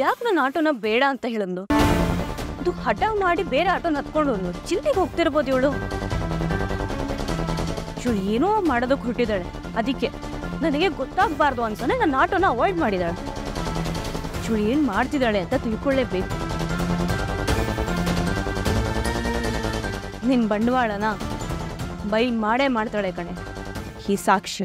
ಯಾಕೆ ನನ್ನ ಆಟೋನ ಬೇಡ ಅಂತ ಹೇಳಿದ್ನು ಅದು ಹಠ ಮಾಡಿ ಬೇರೆ ಆಟೋನ ಹತ್ಕೊಂಡು ಹೋದ್ಲು ಚಿಂತೆಗೆ ಹೋಗ್ತಿರ್ಬೋದು ಇವಳು ಇವಳು ಏನೋ ಮಾಡೋದಕ್ಕೆ ಹುಟ್ಟಿದಾಳೆ ಅದಕ್ಕೆ ನನಗೆ ಗೊತ್ತಾಗಬಾರ್ದು ಅಂತಾನೆ ನನ್ನ ಆಟೋನ ಅವಾಯ್ಡ್ ಮಾಡಿದಾಳೆ ಇವಳು ಏನು ಮಾಡ್ತಿದ್ದಾಳೆ ಅಂತ ತಿಳ್ಕೊಳ್ಳೇಬೇಕು ನಿನ್ ಬಂಡವಾಳನ ಬೈ ಮಾಡೇ ಮಾಡ್ತಾಳೆ ಕಣೆ ಈ ಸಾಕ್ಷಿ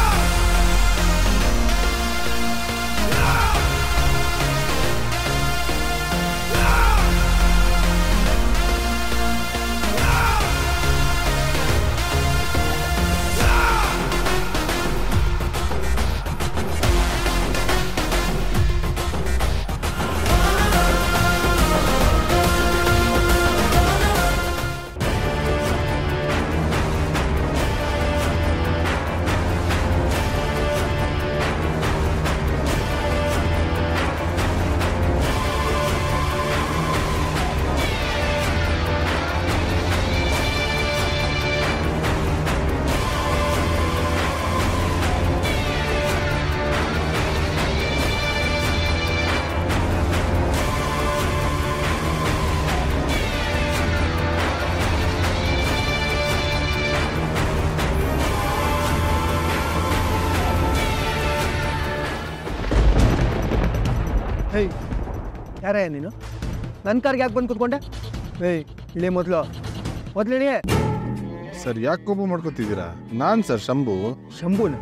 ಹೇಯ್ ಯಾರೇ ನೀನು ನನ್ನ ಕಾರ್ಗೆ ಯಾಕೆ ಬಂದು ಕೂತ್ಕೊಂಡೆ ಏಯ್ ಇಳಿ ಮೊದಲು ಮೊದಲು ಇಳಿಯೇ ಸರ್ ಯಾಕೆ ಕೋಪ ಮಾಡ್ಕೊತಿದ್ದೀರಾ ನಾನು ಸರ್ ಶಂಭು ಶಂಭುನ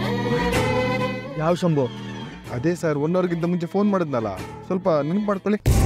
ಯಾವ ಶಂಭು ಅದೇ ಸರ್ ಒನ್ ಅವರ್ಗಿಂತ ಮುಂಚೆ ಫೋನ್ ಮಾಡಿದ್ನಲ್ಲ ಸ್ವಲ್ಪ ನೆನಪು ಮಾಡ್ಕೊಳ್ಳಿ